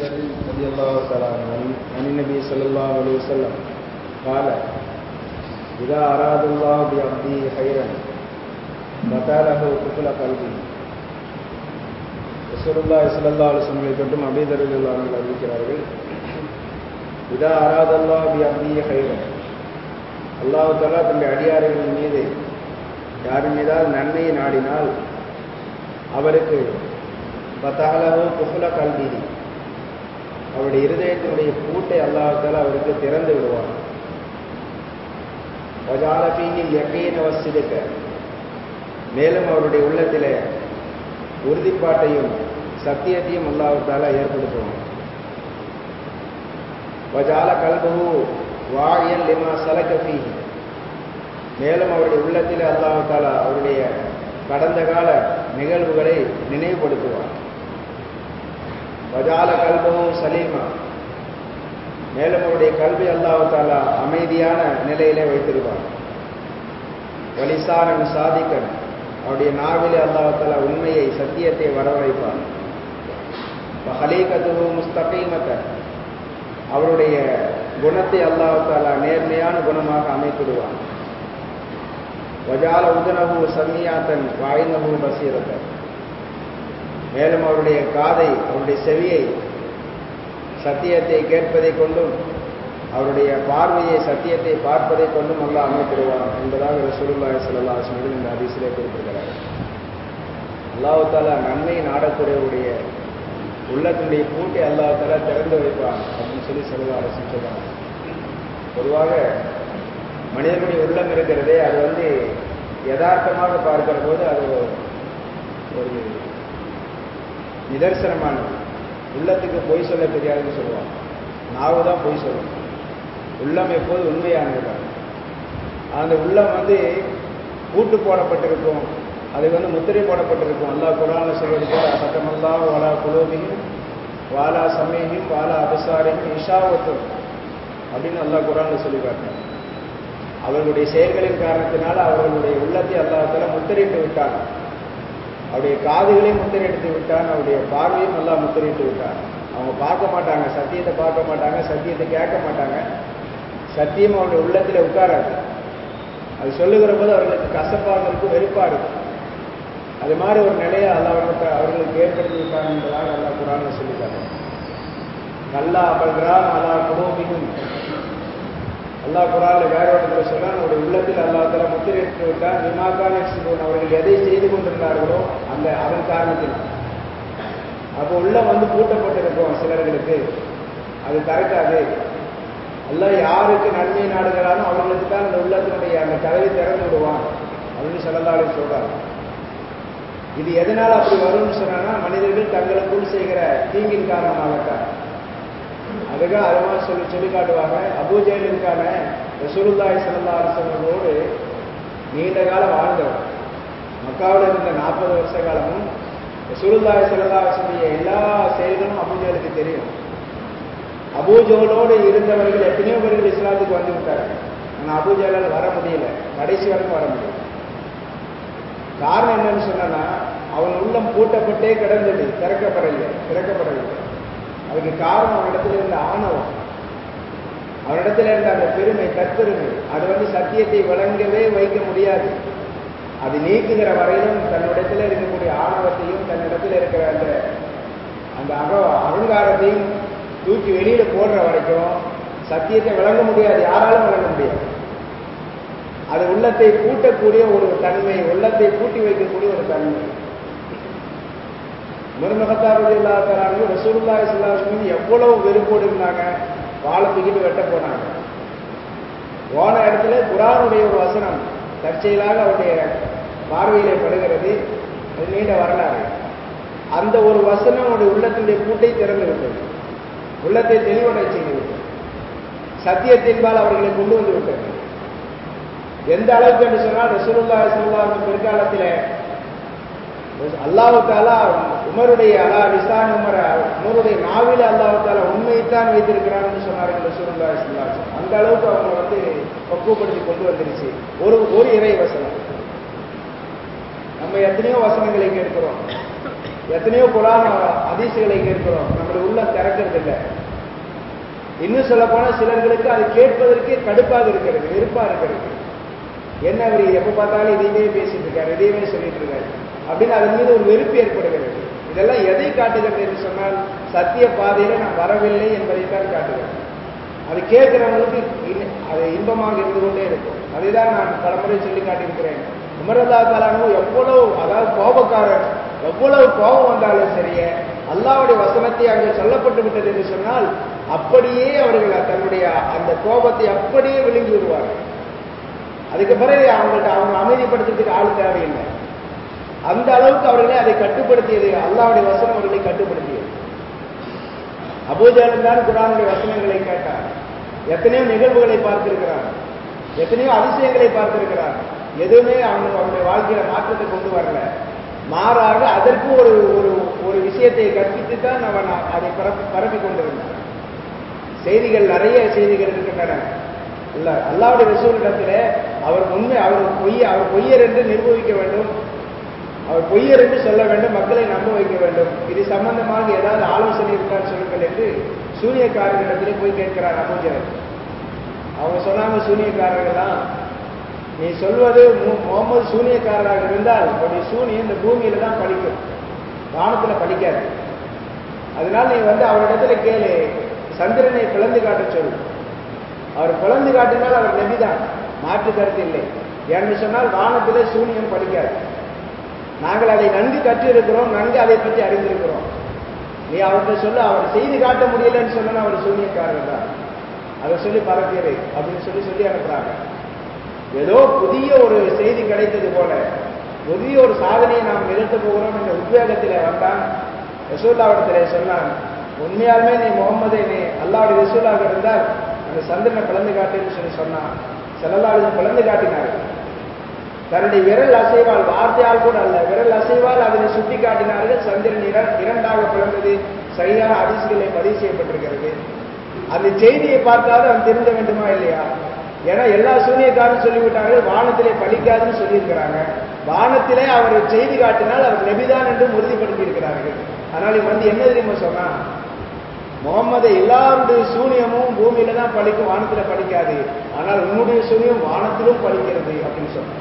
ذر رضي الله تعالى عنه عن النبي صلى الله عليه وسلم قال إذا أراد الله بعبده خيرا فتاله كفل قلبه ரசூலுல்லாஹி ஸல்லல்லாஹு அலைஹி வஸல்லம் தொட்டும் அபீதர் ரலியல்லாஹு அன்ஹு அறிவிக்கிறார்கள் இதா அராதல்லாஹ் பி அப்திஹி கைரன் அல்லாஹ் தஆலா தன்னுடைய அடியார்களின் மீது யாரின் மீதாவது நன்மையை நாடினால் அவருக்கு பத்தகலவு குஃபுல கல்விதி அவருடைய இருதயத்தினுடைய பூட்டை அல்லாஹால அவருக்கு திறந்து விடுவார் வஜாலபீனில் யக்கீன வசிதுக்க மேலும் அவருடைய உள்ளத்திலே உறுதிப்பாட்டையும் சத்தியத்தையும் அல்லாஹால ஏற்படுத்துவான் வஜால கல்பு வாயல் லிமா சலகஃபி மேலும் அவருடைய உள்ளத்தில் அல்லாஹால அவருடைய கடந்த கால நிகழ்வுகளை நினைவுபடுத்துவார் வஜால கல்பும் சலீமா மேலும் அவருடைய கல்வி அல்லாஹாலா அமைதியான நிலையிலே வைத்திருவார் வலிசாரன் சாதிக்கன் அவருடைய நாவிலே அல்லாஹாலா உண்மையை சத்தியத்தை வரவழைப்பார் ஹலீகத்து முஸ்தகீமத்த அவருடைய குணத்தை அல்லாஹாலா நேர்மையான குணமாக அமைத்திடுவார் வஜால உதனகு சம்மியாத்தன் வாய்ந்தகு பசீரத்தன் மேலும் அவருடைய காதை அவருடைய செவியை சத்தியத்தை கேட்பதை கொண்டும் அவருடைய பார்வையை சத்தியத்தை பார்ப்பதை கொண்டும் அல்ல அமைத்திடுவார் என்பதாக ரசூலுல்லாஹி ஸல்லல்லாஹு அலைஹி வஸல்லம் இந்த ஹதீஸிலே குறிப்பிடுகிறார் அல்லாஹ் தாலா நன்மை நாடக்கூடியவருடைய உள்ளத்தினுடைய பூட்டை அல்லாஹ் தாலா திறந்து வைப்பான் அப்படின்னு சொல்லி சொல்லலாம் அரசு சொல்றாங்க பொதுவாக மனிதனுடைய உள்ளம் இருக்கிறதே அது வந்து யதார்த்தமாக பார்க்கிற போது அது ஒரு நிதர்சனமானது உள்ளத்துக்கு பொய் சொல்ல தெரியாதுன்னு சொல்லுவாங்க நாவு தான் பொய் சொல்லும் உள்ளம் எப்போது உண்மையானது அந்த உள்ளம் வந்து பூட்டு போடப்பட்டிருக்கும் அதுக்கு வந்து முத்திரை போடப்பட்டிருக்கும் அல்லா குரான சொல்வது போல சட்டமல்லா வாலா குலோபியும் வாலா சமயம் வாலா அபசாரியும் இஷாவத்தும் அப்படின்னு அல்லா குரான்ல சொல்லி காட்டினார் அவர்களுடைய செயல்களின் காரணத்தினால் அவர்களுடைய உள்ளத்தை அல்லாஹால முத்திரையிட்டு விட்டான் அவருடைய காதுகளையும் முத்திரையிட்டு விட்டான் அவருடைய பார்வையும் நல்லா முத்திரையிட்டு விட்டான் அவங்க பார்க்க மாட்டாங்க சத்தியத்தை பார்க்க மாட்டாங்க சத்தியத்தை கேட்க மாட்டாங்க சத்தியம் அவருடைய உள்ளத்தில் உட்காராது அது சொல்லுகிற போது அவர்களுக்கு கசப்பாக இருக்கும் வெறுப்பாக இருக்கும் அது மாதிரி ஒரு நிலையை அல்ல அவர்களுக்கு அவர்களுக்கு ஏற்படுத்தி விட்டான் என்பதாக அல்லா குரான சொல்லிட்டாங்க நல்லா பல்றான் அல்லா குலோமிகும் அல்லாஹ் குரான்ல வேற ஒருத்தர் சொல்றான் அவருடைய உள்ளத்தில் அல்லாஹால முத்திரையிட்டு விட்டான் விமாக்கான அவர்கள் எதை செய்து கொண்டிருந்தார்களோ அந்த அதன் காரணத்தினால் அப்போ உள்ள வந்து பூட்டப்பட்டிருக்கும் சிலர்களுக்கு அது திறக்காது எல்லாம் யாருக்கு நன்மை நாடுகிறானோ அவர்களுக்கு தான் அந்த உள்ளத்தினுடைய அந்த கதவை திறந்து விடுவான் அப்படின்னு சொல்லலாலே சொல்றாங்க இது எதனால் அப்படி வரும்னு சொன்னா மனிதர்கள் தங்களுக்குள் செய்கிற தீங்கின் காரணமாகத்தான் அதுக்காக அதுமா சொல்லி சொல்லி காட்டுவாங்க அபூஜெயலுக்கான ரசூலுல்லாய் சல்லா அலிசல்லோடு நீண்ட காலம் வாழ்ந்தவர் மக்காவில் இருந்த நாற்பது வருஷ காலமும் ரசூலுல்லாய் சல்லா அலிசல்லுடைய எல்லா செயல்களும் அபூஜலுக்கு தெரியும் அபூஜோலோடு இருந்தவர்கள் எத்தனையோ பேர்கள் இஸ்லாத்துக்கு வந்து விட்டார்கள் ஆனால் அபூஜலால் வர முடியல கடைசி வரைக்கும் வர முடியல காரணம் என்னன்னு சொன்னா அவன் உள்ளம் பூட்டப்பட்டே கிடந்தது திறக்கப்படவில்லை திறக்கப்படவில்லை அதுக்கு காரணம் அவனிடத்தில் இருந்த ஆணவம் அவனிடத்தில் இருந்த அந்த பெருமை தற்பெருமை அது வந்து சத்தியத்தை வழங்கவே வைக்க முடியாது அது நீக்குகிற வரையிலும் தன்னிடத்தில் இருக்கக்கூடிய ஆணவத்தையும் தன்னிடத்தில் இருக்கிற அந்த அந்த அக அகங்காரத்தையும் தூக்கி வெளியில போடுற வரைக்கும் சத்தியத்தை வழங்க முடியாது யாராலும் வழங்க முடியாது அது உள்ளத்தை பூட்டக்கூடிய ஒரு தன்மை உள்ளத்தை பூட்டி வைக்கக்கூடிய ஒரு தன்மை முருமகத்தாபதி இல்லாதாராங்க ரசூல்லா இஸ்லாம் மீது எவ்வளவு வெறுப்போடு இருந்தாங்க வாழை தூக்கிட்டு வெட்ட போனாங்க போன இடத்துல குரானுடைய ஒரு வசனம் தற்செயலாக அவருடைய பார்வையிலே படுகிறது அது நீண்ட வரலாறு அந்த ஒரு வசனம் அவருடைய உள்ளத்தினுடைய பூட்டை திறந்து விட்டது உள்ளத்தை தெளிவடை செய்து விட்டது சத்தியத்தின்பால் அவர்களை கொண்டு வந்து விட்டது எந்த அளவுக்கு என்று சொன்னால் ரசூலுல்லா இஸ்லாம் பிற்காலத்தில் அல்லாஹு தாலா உமருடைய அலா லிசான் உமர உமருடைய நாவில அல்லாஹு தாலா உண்மையைத்தான் வைத்திருக்கிறான்னு சொன்னார்கள் ரசூலுல்லா இஸ்லாம் அந்த அளவுக்கு அவங்க வந்து பக்குவப்படுத்தி கொண்டு வந்துருச்சு ஒரு ஒரு இறை வசனம் நம்ம எத்தனையோ வசனங்களை கேட்கிறோம் எத்தனையோ குரான் அதிசயங்களை கேட்கிறோம் நம்முடைய உள்ள திறக்கிறது இல்லை இன்னும் சொல்ல போனா சிலர்களுக்கு அது கேட்பதற்கே கடுப்பாக இருக்கிறது வெறுப்பா இருக்கிறது என்ன அவர் எப்ப பார்த்தாலும் இதையே பேசிட்டு இருக்காரு இதையுமே சொல்லிட்டு இருக்காரு அப்படின்னு அதன் மீது ஒரு வெறுப்பு ஏற்படுகிறது இதெல்லாம் எதை காட்டுகிறது என்று சொன்னால் சத்திய பாதையில நான் வரவில்லை என்பதைத்தான் காட்டுகிறது அது கேட்கிறவங்களுக்கு அது இன்பமாக இருந்து கொண்டே இருக்கும் அதைதான் நான் பலமுறை சொல்லி காட்டியிருக்கிறேன் உமரல்லா தாலானும் எவ்வளவு அதாவது கோபக்காரர் எவ்வளவு கோபம் வந்தாலும் சரியே அல்லாவுடைய வசனத்தை அங்கு சொல்லப்பட்டு விட்டது என்று சொன்னால் அப்படியே அவர்கள் தன்னுடைய அந்த கோபத்தை அப்படியே விழுங்கி விடுவார்கள் அதுக்கு பிறகு அவங்கள்ட்ட அவங்க அமைதிப்படுத்துறதுக்கு ஆள் தேவையில்லை அந்த அளவுக்கு அவர்களை அதை கட்டுப்படுத்தியது அல்லாவுடைய வசனம் அவர்களை கட்டுப்படுத்தியது அபூஜாலும் தான் குரானுடைய வசனங்களை கேட்டார் எத்தனையோ நிகழ்வுகளை பார்த்திருக்கிறார் எத்தனையோ அதிசயங்களை பார்த்திருக்கிறார் எதுவுமே அவங்க அவருடைய வாழ்க்கையில மாற்றத்தை கொண்டு வரல மாறாக அதற்கு ஒரு ஒரு ஒரு விஷயத்தை கற்பித்து தான் அவன் அதை பரப்பி பரப்பி கொண்டிருந்தான் செய்திகள் நிறைய செய்திகள் இருக்கின்றன இல்ல அல்லாவுடைய ரசூலிடத்திலே அவர் உண்மை அவர் பொய்ய அவர் பொய்யர் என்று நிரூபிக்க வேண்டும் அவர் பொய்யர் என்று சொல்ல வேண்டும் மக்களை நம்ப வைக்க வேண்டும் இது சம்பந்தமாக ஏதாவது ஆலோசனை இருந்தால் சொல்லுங்கள் என்று சூனியக்காரர்களிடத்திலே போய் கேட்கிறார் அபூஜர் அவங்க சொன்னாங்க சூனியக்காரர்கள்லாம் நீ சொல்வது முகமது சூனியக்காரராக இருந்தால் உடைய சூனியம் இந்த பூமியில தான் படிக்கும் வானத்துல படிக்காது அதனால நீ வந்து அவரிடத்துல கேளு சந்திரனை பிளந்து காட்ட சொல்லு அவர் பிளந்து காட்டினால் அவர் நபிதான் மாற்று கருத்து இல்லை என்று சொன்னால் வானத்திலே சூனியம் படிக்காது நாங்கள் அதை நன்கு கற்றிருக்கிறோம் நன்கு அதை பற்றி அறிந்திருக்கிறோம் நீ அவர்கிட்ட சொல்ல அவர் செய்து காட்ட முடியலன்னு சொன்னா அவர் சூனியக்காரர் தான் அதை சொல்லி பரப்பியது அப்படின்னு சொல்லி சொல்லி அனுப்புறாங்க ஏதோ புதிய ஒரு செய்தி கிடைத்தது போல புதிய ஒரு சாதனையை நாம் நிகழ்த்த போகிறோம் என்ற உத்வேகத்தில் வந்தான் ரசூல்லாவிடத்திலே சொன்னான் உண்மையாலுமே நீ முகமது நீ அல்லாவுடைய ரசூலாக இருந்தால் அந்த சந்திரனை பிளந்து காட்டுன்னு சொல்லி சொன்னான் செல்லல்லாவிடம் பிளந்து காட்டினார்கள் தன்னுடைய விரல் அசைவால் வார்த்தையால் கூட அல்ல விரல் அசைவால் அதனை சுட்டி காட்டினார்கள் சந்திரன் இரண்டாக பிளந்தது சரியான அதிர்ச்சிகளை பதிவு செய்யப்பட்டிருக்கிறது அந்த செய்தியை பார்த்தாலும் அவன் திருந்த வேண்டுமா இல்லையா ஏன்னா எல்லா சூனியக்காரும் சொல்லிவிட்டார்கள் வானத்திலே பலிக்காதுன்னு சொல்லியிருக்கிறாங்க வானத்திலே அவர் செய்தி காட்டினால் அவர் நெபிதான் என்றும் உறுதிப்படுத்தி இருக்கிறார்கள் ஆனால் இவன் வந்து என்ன தெரியுமா சொன்னா முகமது எல்லாருடைய சூனியமும் பூமியில தான் பழிக்கும் வானத்துல பழிக்காது ஆனால் உன்னுடைய சூனியம் வானத்திலும் பழிக்கிறது அப்படின்னு சொன்னான்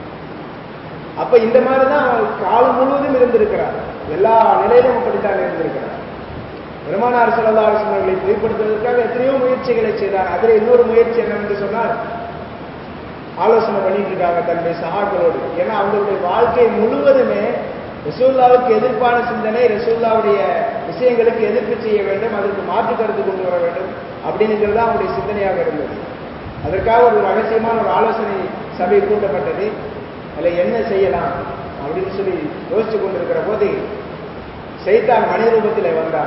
அப்ப இந்த மாதிரிதான் அவன் காலம் முழுவதும் இருந்திருக்கிறார் எல்லா நிலையிலும் அப்படித்தான் இருந்திருக்கிறார் பெருமானார் சல்லா அவர்களை பொய்ப்படுத்துவதற்காக எத்தனையோ முயற்சிகளை செய்தார் அதில் இன்னொரு முயற்சி என்னவென்று சொன்னால் ஆலோசனை பண்ணிட்டு இருக்காங்க தன்னுடைய சகாக்களோடு ஏன்னா அவங்களுடைய வாழ்க்கை முழுவதுமே ரசூல்லாவுக்கு எதிர்ப்பான சிந்தனை ரசூல்லாவுடைய விஷயங்களுக்கு எதிர்ப்பு செய்ய வேண்டும் அதற்கு மாற்று கருத்து கொண்டு வர வேண்டும் அப்படிங்கிறது தான் அவருடைய சிந்தனையாக இருந்தது அதற்காக ஒரு ரகசியமான ஒரு ஆலோசனை சபை கூட்டப்பட்டது அதில் என்ன செய்யலாம் அப்படின்னு சொல்லி யோசிச்சு கொண்டிருக்கிற போது சைத்தான் மனித ரூபத்தில் வந்தான்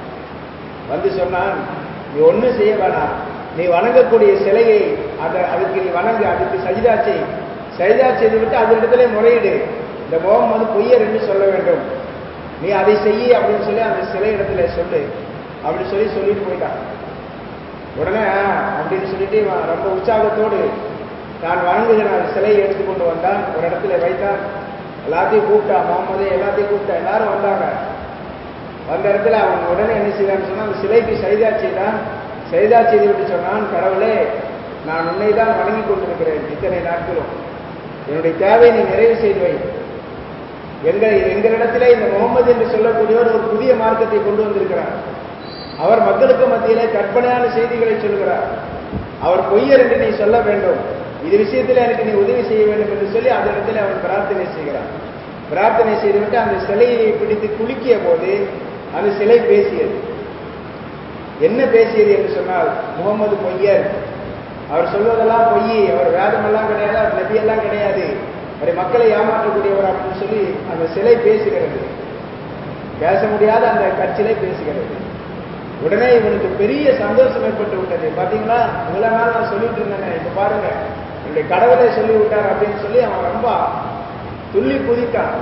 வந்து சொன்னான் நீ ஒன்றும் செய்ய வேணாம் நீ வணங்கக்கூடிய சிலையை அதை அதுக்கு நீ வணங்கு அதுக்கு சஜிதா செய் சஜிதா செய்து விட்டு அதனிடத்திலே முறையீடு இந்த முகமது பொய்யர் என்று சொல்ல வேண்டும் நீ அதை செய்ய அப்படின்னு சொல்லி அந்த சிலை இடத்துல சொல்லு அப்படி சொல்லி சொல்லிட்டு போயிட்டான் உடனே அப்படின்னு சொல்லிட்டு ரொம்ப உற்சாகத்தோடு தான் வணங்குகிற அந்த சிலையை எடுத்துக்கொண்டு வந்தான் ஒரு இடத்துல வைத்தான் எல்லாத்தையும் கூப்பிட்டா முகமது எல்லாத்தையும் கூப்பிட்டா எல்லாரும் வந்தாங்க வந்த இடத்துல அவன் உடனே என்ன செய்தான்னு சொன்னா அந்த சிலைக்கு சைதா செய்தான் சைதா செய்து விட்டு சொன்னான் கடவுளே நான் உன்னை தான் வணங்கி கொண்டிருக்கிறேன் இத்தனை நாட்களும் என்னுடைய தேவையை நீ நிறைவு செய்து வை எங்கள் எங்களிடத்திலே இந்த முகமது என்று சொல்லக்கூடியவர் ஒரு புதிய மார்க்கத்தை கொண்டு வந்திருக்கிறார் அவர் மக்களுக்கு மத்தியிலே கற்பனையான செய்திகளை சொல்கிறார் அவர் பொய்யர் என்று நீ சொல்ல வேண்டும் இது விஷயத்தில் எனக்கு நீ உதவி செய்ய வேண்டும் என்று சொல்லி அந்த இடத்துல அவன் பிரார்த்தனை செய்கிறான் பிரார்த்தனை செய்துவிட்டு அந்த சிலையை பிடித்து குலுக்கிய போது அந்த சிலை பேசியது என்ன பேசியது என்று சொன்னால் முகமது பொய்யர் அவர் சொல்வதெல்லாம் பொய் அவர் வேதமெல்லாம் கிடையாது அவர் நபியெல்லாம் கிடையாது அவரை மக்களை ஏமாற்றக்கூடியவர் அப்படின்னு சொல்லி அந்த சிலை பேசுகிறது பேச முடியாத அந்த கற்சிலை பேசுகிறது உடனே இவனுக்கு பெரிய சந்தோஷம் ஏற்பட்டு விட்டது பாத்தீங்களா இவ்வளவு நாள் நான் சொல்லிட்டு இருந்தேன் இப்ப பாருங்க என்னுடைய கடவுளை சொல்லி விட்டார் அப்படின்னு சொல்லி அவன் ரொம்ப துள்ளி குதித்தான்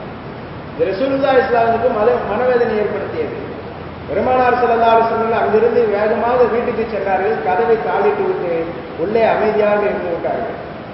இது ரசூலுல்லா இஸ்லாமுக்கு மத மனவேதனை ஏற்படுத்தியது பெருமானார் செல்லல்லாறு சொன்னால் அங்கிருந்து வேகமாக வீட்டுக்கு சென்றார்கள் கதவை தாளிட்டு விட்டு உள்ளே அமைதியாக இருந்து விட்டார்கள்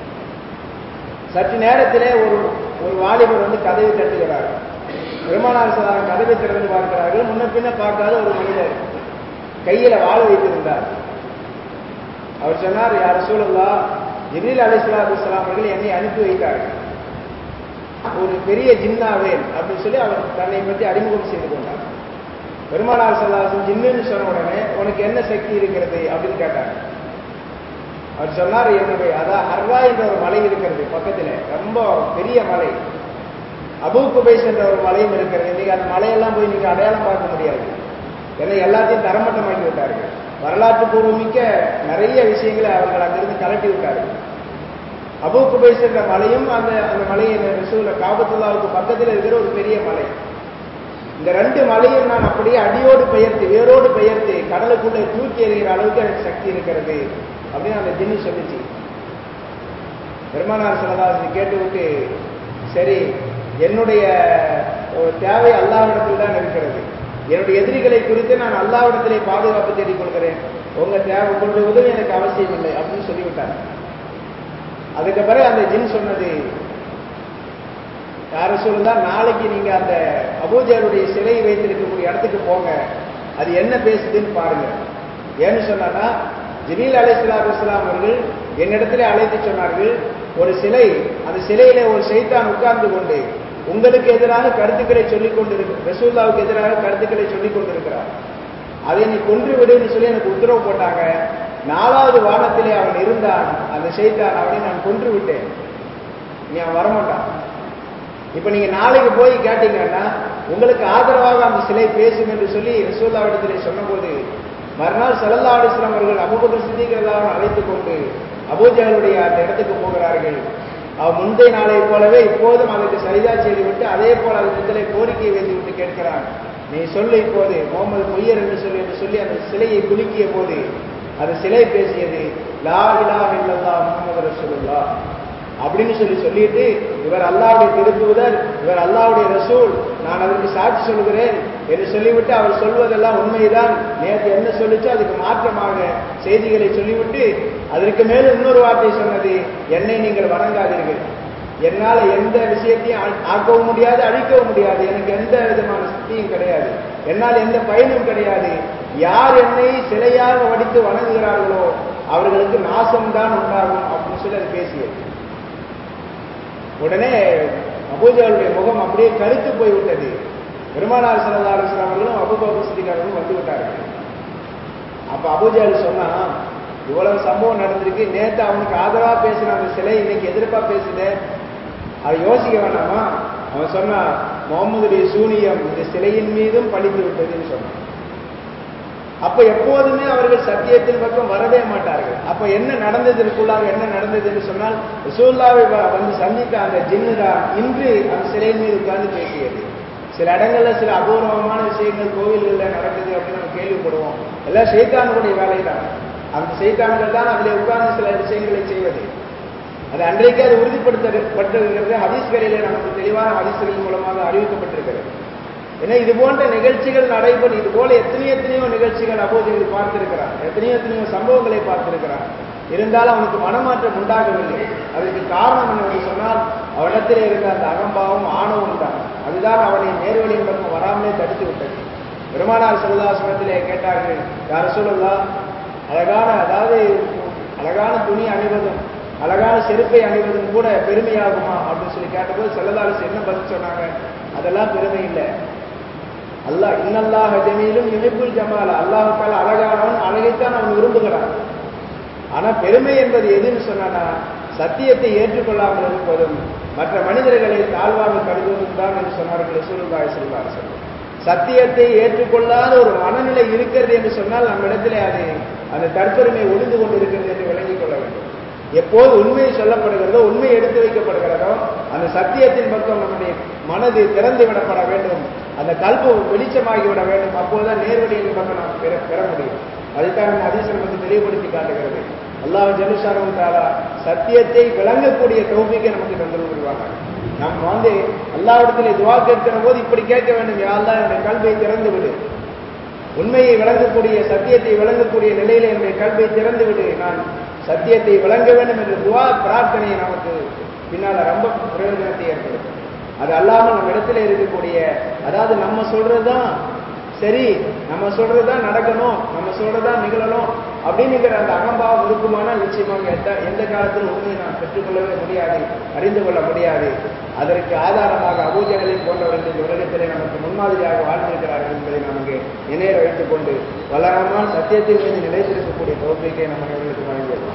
சற்று நேரத்திலே ஒரு ஒரு வாலிபர் வந்து கதவை தட்டுகிறார் பெருமானார் செல்லார் கதவை திறந்து பார்க்கிறார்கள் முன்ன பின்ன பார்க்காத ஒரு மனிதர் கையில வாள் வைத்திருந்தார் அவர் சொன்னார் யார் சூழல்லா ஜிப்ரீல் அலிஸ்லாத்து இஸ்லாம் அவர்கள் என்னை அனுப்பி வைத்தார்கள் ஒரு பெரிய ஜின்னாவேன் அப்படின்னு சொல்லி அவர் தன்னை பற்றி அறிமுகம் செய்து கொண்டார் பெருமானார் சல்லாசன் ஜின்னுன்னு சொன்ன உடனே உனக்கு என்ன சக்தி இருக்கிறது அப்படின்னு கேட்டார் அவர் சொன்னார் என்னுடைய அதான் ஹர்வா என்ற ஒரு மலை இருக்கிறது பக்கத்தில் ரொம்ப பெரிய மலை அபு குபைஸ் என்ற ஒரு மலையும் இருக்கிறது இன்னைக்கு அந்த மலையெல்லாம் போய் நீங்க அடையாளம் பார்க்க முடியாது ஏன்னா எல்லாத்தையும் தரமட்டமாக்கி விட்டார்கள் வரலாற்று பூர்வமிக்க நிறைய விஷயங்களை அவர்கள் அங்கிருந்து கலட்டி விட்டார்கள் அபு குபைஸ் என்ற மலையும் அந்த அந்த மலையை ரசூல காபத்துல்லாவுக்கு பக்கத்தில் இருக்கிற ஒரு பெரிய மலை இந்த ரெண்டு மலையும் நான் அப்படியே அடியோடு பெயர்த்து வேரோடு பெயர்த்து கடலுக்குள்ளே தூக்கி எறிகிற அளவுக்கு எனக்கு சக்தி இருக்கிறது அப்படின்னு அந்த ஜின்னு சொல்லிச்சு பெருமானார் சிலதாசி கேட்டுவிட்டு சரி என்னுடைய தேவை அல்லாவிடத்தில் தான் இருக்கிறது என்னுடைய எதிரிகளை குறித்து நான் அல்லாவிடத்திலே பாதுகாப்பு தேடிக் கொள்கிறேன் உங்க தேவை உங்களுடைய உதவி எனக்கு அவசியம் இல்லை அப்படின்னு சொல்லிவிட்டார் அதுக்கு பிறகு அந்த ஜின் சொன்னது யார சொல்லுதா நாளைக்கு நீங்க அந்த அபூஜருடைய சிலை வைத்திருக்கக்கூடிய இடத்துக்கு போங்க அது என்ன பேசுதுன்னு பாருங்க ஏன்னு சொன்னா ஜிபீல் அலி இஸ்லாம் இஸ்லாம் அவர்கள் என்னிடத்திலே அழைத்து சொன்னார்கள் ஒரு சிலை அந்த சிலையில ஒரு சைத்தான் உட்கார்ந்து கொண்டு உங்களுக்கு எதிராக கருத்துக்களை சொல்லிக் கொண்டிருக்க ரசூல்லாவுக்கு எதிராக கருத்துக்களை சொல்லிக் கொண்டிருக்கிறார் அதை நீ கொன்று விடுன்னு சொல்லி எனக்கு உத்தரவு போட்டாங்க நாலாவது வானத்திலே அவன் இருந்தான் அந்த செய்தான் அவனை நான் கொன்று விட்டேன் நீ அவன் வரமாட்டான் இப்ப நீங்க நாளைக்கு போய் கேட்டீங்கன்னா உங்களுக்கு ஆதரவாக அந்த சிலை பேசும் என்று சொல்லி ரசூல்லாவிடத்திலே சொன்னபோது மறுநாள் சல்லல்லா அலிஸ்லாம் அவர்கள் அபுபக்கர் சித்திகளாக அழைத்துக் கொண்டு அபூஜகளுடைய அந்த இடத்துக்கு போகிறார்கள் அவன் முந்தைய நாளை போலவே இப்போதும் அதற்கு சரிதா செய்து விட்டு அதே போல அதற்கு கோரிக்கையை வைத்து விட்டு கேட்கிறான் நீ சொல்லு இப்போது முகமது பொய்யர் என்று சொல்லி என்று சொல்லி அந்த சிலையை குலுக்கிய போது அந்த சிலை பேசியது லா இலா இல்லல்லா முகமது ரசூலுல்லா அப்படின்னு சொல்லி சொல்லிட்டு இவர் அல்லாவுடைய திருத்துவதர் இவர் அல்லாவுடைய ரசூல் நான் அதற்கு சாட்சி சொல்கிறேன் என்று சொல்லிவிட்டு அவர் சொல்வதெல்லாம் உண்மைதான் நேற்று என்ன சொல்லிச்சோ அதுக்கு மாற்றமாக செய்திகளை சொல்லிவிட்டு அதற்கு மேலும் இன்னொரு வார்த்தை சொன்னது என்னை நீங்கள் வணங்காதீர்கள் என்னால் எந்த விஷயத்தையும் ஆக்கவும் முடியாது அழிக்கவும் முடியாது எனக்கு எந்த விதமான சக்தியும் கிடையாது என்னால் எந்த பயனும் கிடையாது யார் என்னை சிலையாக வடித்து வணங்குகிறார்களோ அவர்களுக்கு நாசம்தான் உண்டாகும் அப்படின்னு சொல்லி அது பேசியது உடனே அபூஜாவுடைய முகம் அப்படியே கருத்து போய்விட்டது பெருமானார் சல்லா அலுவலாம் அவர்களும் அபுபாபு சித்திகாரர்களும் வந்து விட்டார்கள் அப்ப அபூஜால் சொன்னா இவ்வளவு சம்பவம் நடந்திருக்கு நேத்து அவனுக்கு ஆதரவா பேசின அந்த சிலை இன்னைக்கு எதிர்ப்பா பேசுத அதை யோசிக்க வேணாமா அவன் சொன்னா முகமதுடைய சூனியம் இந்த சிலையின் மீதும் படித்து விட்டதுன்னு சொன்னான் அப்ப எப்போதுமே அவர்கள் சத்தியத்தின் பக்கம் வரவே மாட்டார்கள் அப்ப என்ன நடந்ததற்குள்ளாக என்ன நடந்தது என்று சொன்னால் ரசூல்லாவை வந்து சந்தித்த அந்த ஜின்னு தான் இன்று அந்த சிலையின் மீது உட்கார்ந்து பேசியது சில இடங்கள்ல சில அபூர்வமான விஷயங்கள் கோவில்களில் நடக்குது அப்படின்னு நம்ம கேள்விப்படுவோம் எல்லாம் சைத்தானுடைய வேலை தான் அந்த சைத்தான்கள் தான் அதில் உட்கார்ந்து சில விஷயங்களை செய்வது அது அன்றைக்கு அது உறுதிப்படுத்தப்பட்டிருக்கிறது ஹதீஸ்களிலே நமக்கு தெளிவான ஹதீஸ்களின் மூலமாக அறிவிக்கப்பட்டிருக்கிறது ஏன்னா இது போன்ற நிகழ்ச்சிகள் நடைபெறும் இது போல எத்தனையோ எத்தனையோ நிகழ்ச்சிகள் அப்போது பார்த்திருக்கிறான் எத்தனையோ எத்தனையோ சம்பவங்களை பார்த்திருக்கிறான் இருந்தாலும் அவனுக்கு மனமாற்றம் உண்டாகவில்லை அதற்கு காரணம் என்னவென்று சொன்னால் அவனிடத்தில் இருந்த அந்த அகம்பாவம் ஆணவம் தான் அதுதான் அவனை நேர்வழியின் பக்கம் வராமலே தடுத்து விட்டது பெருமானார் செல்லாசனத்திலே கேட்டார்கள் யார் சொல்லலாம் அழகான அதாவது அழகான துணி அணிவதும் அழகான செருப்பை அணிவதும் கூட பெருமையாகுமா அப்படின்னு சொல்லி கேட்டபோது செல்லதாலிஸ் என்ன பதில் சொன்னாங்க அதெல்லாம் பெருமை இல்லை அல்லாஹ் இன்னல்லாஹ ஜமீலும் இமைப்புல் ஜமால அல்லாஹால அழகானவன் அழகைத்தான் அவன் விரும்புகிறான் ஆனா பெருமை என்பது எதுன்னு சொன்னா சத்தியத்தை ஏற்றுக்கொள்ளாமல் இருப்பதும் மற்ற மனிதர்களை தாழ்வாக கருதுவதும் தான் என்று சொன்னார்கள் சூழ்நாய் செல்வார் சத்தியத்தை ஏற்றுக்கொள்ளாத ஒரு மனநிலை இருக்கிறது என்று சொன்னால் நம்மிடத்திலே அது அந்த தற்பெருமை ஒளிந்து கொண்டு இருக்கிறது என்று விளங்கிக் கொள்ள வேண்டும் எப்போது உண்மை சொல்லப்படுகிறதோ உண்மை எடுத்து வைக்கப்படுகிறதோ அந்த சத்தியத்தின் பக்கம் நம்முடைய மனது திறந்து விடப்பட வேண்டும் அந்த கல்பு வெளிச்சமாகி விட வேண்டும் அப்போதுதான் நேர்வழியின் பக்கம் நாம் பெற பெற முடியும் அதுதான் நம்ம அதிசயம் நமக்கு தெளிவுபடுத்தி காட்டுகிறது அல்லாஹ் ஜலுஷாரம் தாரா சத்தியத்தை விளங்கக்கூடிய தௌபிக்கை நமக்கு தந்து விடுவாங்க நாம் வந்து அல்லாவிடத்தில் துவா கேட்கிற போது இப்படி கேட்க வேண்டும் யாரெல்லாம் என்னுடைய கல்வியை திறந்து விடு உண்மையை விளங்கக்கூடிய சத்தியத்தை விளங்கக்கூடிய நிலையில என்னுடைய கல்வியை திறந்து விடு நான் சத்தியத்தை விளங்க வேண்டும் என்ற துவா பிரார்த்தனையை நமக்கு பின்னால ரொம்ப பிரயோஜனத்தை ஏற்படுத்தும் அது அல்லாமல் நம்ம இடத்துல இருக்கக்கூடிய அதாவது நம்ம சொல்றதுதான் சரி நம்ம சொல்றதுதான் நடக்கணும் நம்ம சொல்றதுதான் நிகழணும் அப்படின்னுங்கிற அந்த அகம்பாவம் இருக்குமானால் நிச்சயமாக எந்த எந்த காலத்திலும் உண்மையை நாம் பெற்றுக்கொள்ளவே முடியாது அறிந்து கொள்ள முடியாது அதற்கு ஆதாரமாக அபூஜகளை போன்றவர்கள் இந்த உலகத்திலே நமக்கு முன்மாதிரியாக வாழ்ந்திருக்கிறார்கள் என்பதை நாம் இங்கே நினைவில் வைத்துக் கொண்டு வளராமல் சத்தியத்தின் மீது நிலைத்திருக்கக்கூடிய தோப்பிக்கை நம்ம இவர்களுக்கு வழங்கியது